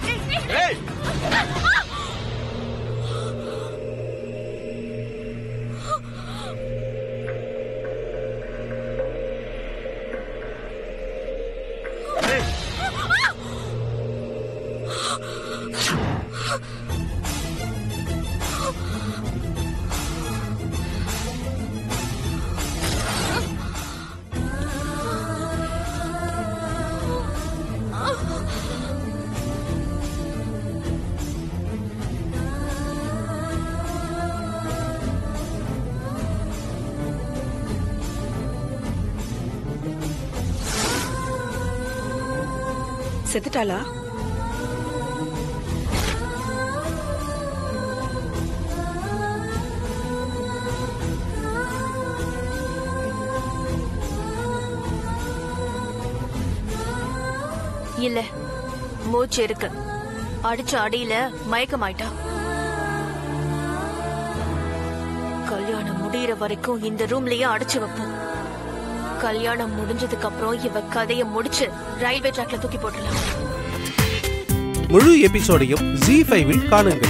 ஏய் ஏய் செத்துட்டாளா இல்ல மூச்சு இருக்கு அடிச்ச அடியில மயக்கமாயிட்டா கல்யாணம் முடியற வரைக்கும் இந்த ரூம்லயே அடைச்சு வைப்போம் கல்யாணம் முடிஞ்சதுக்கு அப்புறம் இவ கதைய முடிச்சு ரயில்வே ட்ராக்ல தூக்கி போட்டுடலாம் முழு எபிசோடையும் ஜி ஃபைவில் காணுங்கள்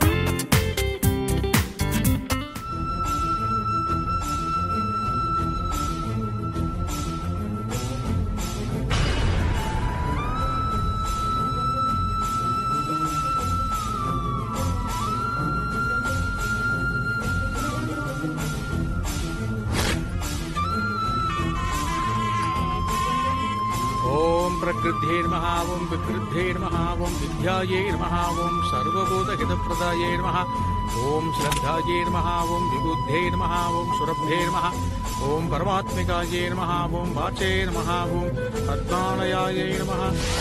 ॐ प्रकृद्धेर्मः ॐ विकृद्धेर्मः ॐ विद्यायैर्मः ॐ सर्वभूतहितप्रदायै नमः ॐ श्रद्धायै नमः ॐ विबुद्धैर्मः ॐ सुरभ्यैर्मः ॐ परमात्मिकायै नमः ॐ वाचे नमः ॐ पद्मालयायै नमः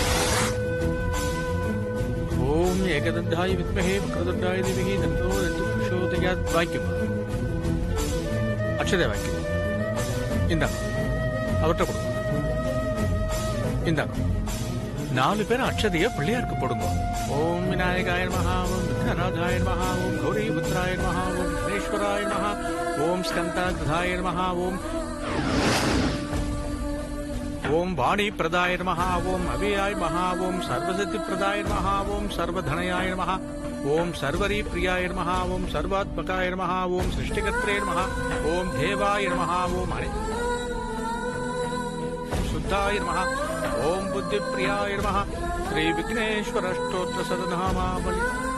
ॐ एकदन्ताय विद्महे वक्रदुण्डाय धीमहि तन्नो दन्तुप्रचोदयात् வாக்கியம் அக்ஷதை வாக்கியம் இந்தாங்க அவர்கிட்ட கொடுங்க இந்தாங்க நாலு பேரும் அக்ஷதைய பிள்ளையாருக்கு போடுங்க ஓம் விநாயகாய மகா ஓம் விக்னராஜாய மகா ஓம் கௌரி புத்திராய மகா ஓம் விக்னேஸ்வராய மகா ஓம் ஸ்கந்தாதாய மகா ஓம் ஓம் வாணி பிரதாய மகா ஓம் அவியாய் மகா ஓம் சர்வசக்தி பிரதாய மகா ஓம் சர்வதனயாய மகா ஓம் சர்வரி பிரியாய மகா ஓம் சர்வாத்மகாய மகா ஓம் சிருஷ்டிகர்த்தே மகா ஓம் தேவாய மகா ஓம் அனை शुद्धाय नमः ओम बुद्धिप्रियाय नमः श्री विघ्नेश्वर अष्टोत्र सदनामावली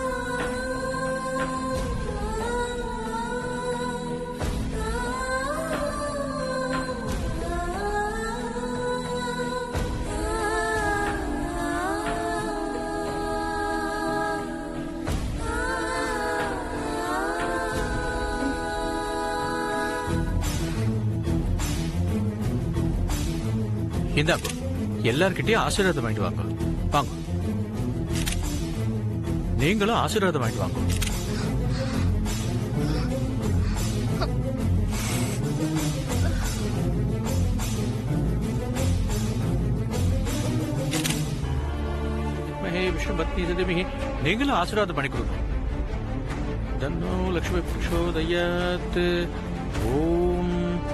இந்தாங்க எல்லார்கிட்டயும் ஆசீர்வாதம் வாங்கிட்டு வாங்க வாங்க நீங்களும் ஆசீர்வாதம் வாங்கிட்டு வாங்க மகே விஷ்ணு பத்னி சதிமிகி நீங்களும் ஆசீர்வாதம் பண்ணி கொடுங்க தன்னோ லக்ஷ்மி பிரச்சோதயாத் ஓம்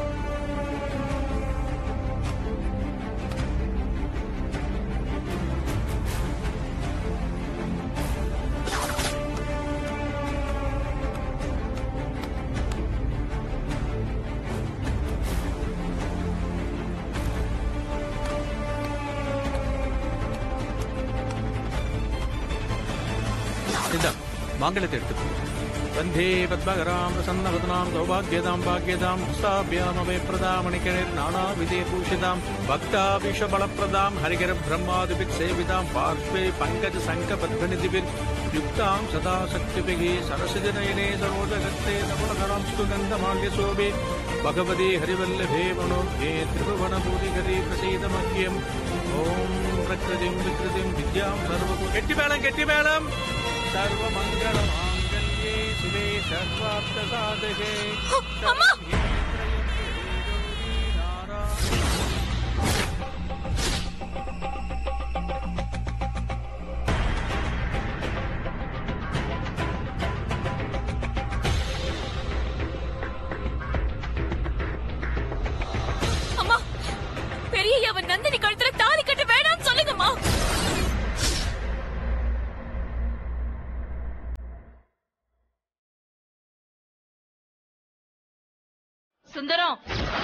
இந்தா மாங்கலத்தை எடுத்துக்கோ வந்தே பத்மகராம் பிரசன்னவதனாம் சௌபாகியதாம் பாக்யதாம் ஹஸ்தாபியாமவே பிரதாமணிகணிர் நானா விதே பூஷிதாம் பக்தாபிஷ பலப்பிரதாம் ஹரிகர பிரம்மாதிபித் சேவிதாம் பார்ஷ்வே பங்கஜ சங்க பத்மநிதிபிர் யுக்தாம் சதா சக்திபிகி சரசிஜ நயனே சரோஜகத்தே சகுணகராம் சுகந்தமால்ய சோபே பகவதி ஹரிவல்லபே மனோஜே திரிபுவனபூதிகரி பிரசீதமக்கியம் ஓம் பிரகிருதிம் விக்ருதிம் வித்யாம் சர்வ கெட்டி மேளம் கெட்டி மேளம் சர்வமங்களமாங்கல்யே சிவே சர்வார்த்த சாதகே அம்மா பெரிய அவன் நந்தினி கழுத்துல தாலி கட்ட வேணாம்னு சொல்லுங்கம்மா சுந்தரம்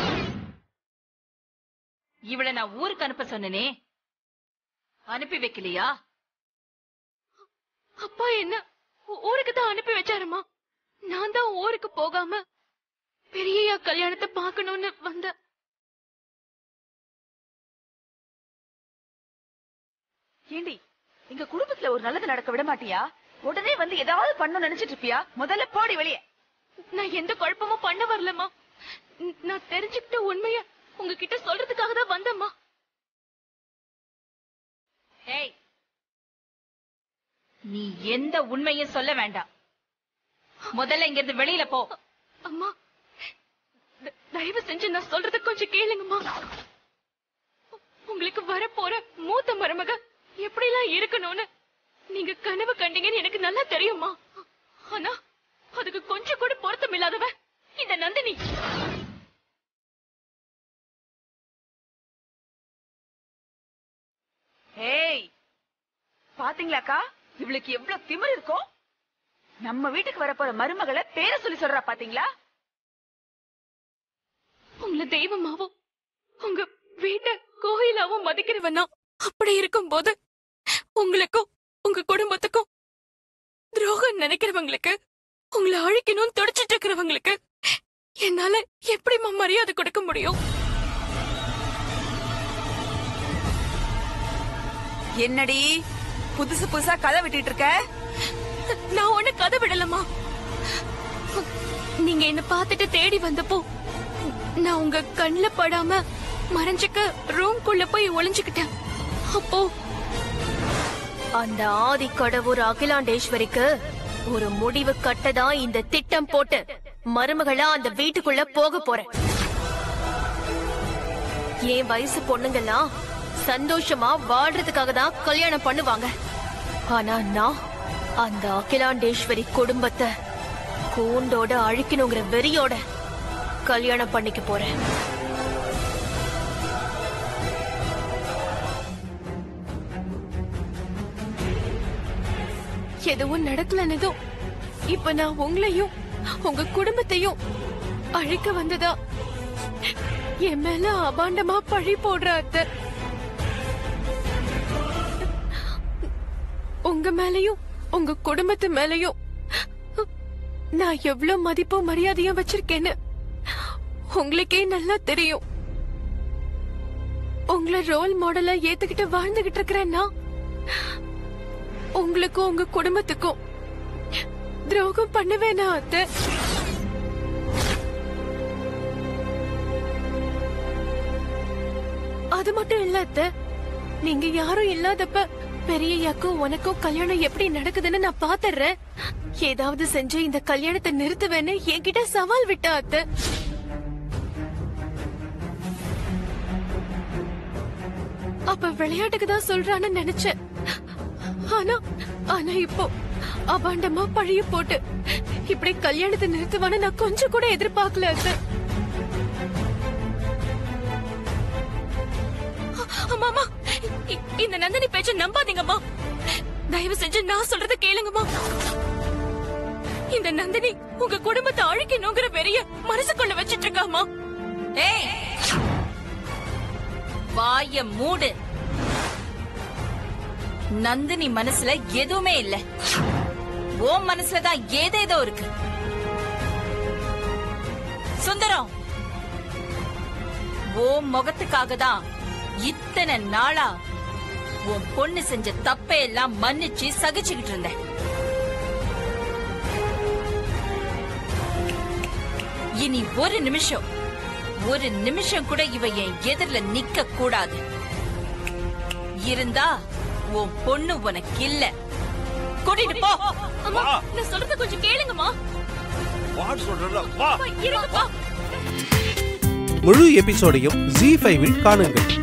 இவள நான் ஊருக்கு அனுப்ப சொன்னனே அனுப்பி வைக்கலையா அப்பா என்ன ஊ- ஊருக்கு தான் அனுப்பி வச்சாருமா நான் தான் ஊருக்கு போகாம பெரியய்யா கல்யாணத்தை பார்க்கணும்னு வந்தேன் ஏண்டி எங்க குடும்பத்துல ஒரு நல்லது நடக்க விட மாட்டியா உடனே வந்து ஏதாவது பண்ண நினைச்சிட்டு இருப்பியா முதல்ல போடி வெளியே நான் எந்த குழப்பமும் பண்ண வரலம்மா ந- நான் தெரிஞ்சுக்கிட்ட உண்மைய உங்ககிட்ட சொல்றதுக்காக தான் வந்தேம்மா ஏய் நீ எந்த உண்மையும் சொல்ல வேண்டாம் முதல்ல இங்க இருந்து வெளியில போ அம்மா த- தயவு செஞ்சு நான் சொல்றத கொஞ்சம் கேளுங்கம்மா உங்களுக்கு வரப்போற மூத்த மருமக எப்படிலாம் இருக்கணும்னு நீங்க கனவு கண்டீங்கன்னு எனக்கு நல்லா தெரியுமா ஆனா அதுக்கு கொஞ்சம் கூட பொருத்தம் இல்லாதவ இந்த நந்தினி ஏய் பாத்தீங்களாக்கா இவளுக்கு எவ்வளவு திமிரு இருக்கும் நம்ம வீட்டுக்கு வரப்போற மருமகளை பேரை சொல்லி சொல்றா பாத்தீங்களா உங்களை தெய்வமாவும் உங்க வீட்டை கோயிலாவும் மதிக்கிறவனா அப்படி இருக்கும்போது உங்களுக்கும் உங்க குடும்பத்துக்கும் துரோகம் நினைக்கிறவங்களுக்கு உங்களை அழிக்கணும்னு துடிச்சிட்டு இருக்கிறவங்களுக்கு என்னால எப்படிம்மா மரியாதை கொடுக்க முடியும் என்னடி புதுசு புதுசா கதை விட்டுட்டு இருக்க நான் ஒண்ணு கதை விடலமா நீங்க என்ன பார்த்துட்டு தேடி வந்தப்போ நான் உங்க கண்ணுல படாம மறைஞ்சுக்க ரூம்குள்ள போய் ஒளிஞ்சுக்கிட்டேன் அப்போ அந்த ஆதி கடவுர் அகிலாண்டேஸ்வரிக்கு ஒரு முடிவு கட்டதான் இந்த திட்டம் போட்டு மருமகளா அந்த வீட்டுக்குள்ள போக போறேன் என் வயசு பொண்ணுங்கெல்லாம் சந்தோஷமா வாழ்றதுக்காக தான் கல்யாணம் பண்ணுவாங்க ஆனா நான் அந்த அகிலாண்டேஸ்வரி குடும்பத்தை கூண்டோட அழிக்கணுங்கிற வெறியோட கல்யாணம் பண்ணிக்க போறேன் எதுவும் நடக்கலன்னதும் இப்ப நான் உங்களையும் உங்க குடும்பத்தையும் அழிக்க வந்ததா என் மேல அபாண்டமா பழி போடுற அத்தை உங்க மேலயும் உங்க குடும்பத்து மேலயும் நான் எவ்வளவு மதிப்பும் மரியாதையும் வச்சிருக்கேன்னு உங்களுக்கே நல்லா தெரியும் உங்களை ரோல் மாடலா ஏத்துக்கிட்டு வாழ்ந்துகிட்டு இருக்கிறேன்னா உங்களுக்கும் உங்க குடும்பத்துக்கும் துரோகம் பண்ணுவேனா அத்தை அது மட்டும் இல்ல அத்தை நீங்க யாரும் இல்லாதப்ப பெரியய்யாக்கும் உனக்கும் கல்யாணம் எப்படி நடக்குதுன்னு நான் பாத்துறேன் ஏதாவது செஞ்சு இந்த கல்யாணத்தை நிறுத்துவேன்னு என்கிட்ட சவால் விட்டா அத்தை அப்ப விளையாட்டுக்கு தான் சொல்றான்னு நினைச்சேன் ஆனா ஆனா இப்போ அபாண்டமா பழிய போட்டு இப்படி கல்யாணத்தை நிறுத்துவான்னு நான் கொஞ்சம் கூட எதிர்பார்க்கல அத்தை அம்மாமா இ- இந்த நந்தினி பேச்ச நம்பாதீங்கம்மா தயவு செஞ்சு நான் சொல்றத கேளுங்கம்மா இந்த நந்தினி உங்க குடும்பத்தை அழிக்கணுங்கிற வெறிய மனசுக்குள்ள வச்சிட்டு இருக்காமா ஏய் வாய மூடு நந்தினி மனசுல எதுவுமே இல்ல ஓ மனசுல தான் ஏதேதோ இருக்கு சுந்தரம் ஓ முகத்துக்காக தான் இத்தனை நாளா உன் பொண்ணு செஞ்ச தப்பை எல்லாம் மன்னிச்சு சகிச்சுக்கிட்டு இருந்தேன் இனி ஒரு நிமிஷம் ஒரு நிமிஷம் கூட இவ என் எதிரில நிக்க கூடாது இருந்தா உன் பொண்ணு உனக்கு இல்ல கூட்டிட்டு போ அம்மா நான் சொல்றத கொஞ்சம் கேளுங்கம்மா வாட் சொல்றல வா அம்மா, இருங்கப்பா முழு எபிசோடையும் ஜி ஃபைவில் காணுங்கள்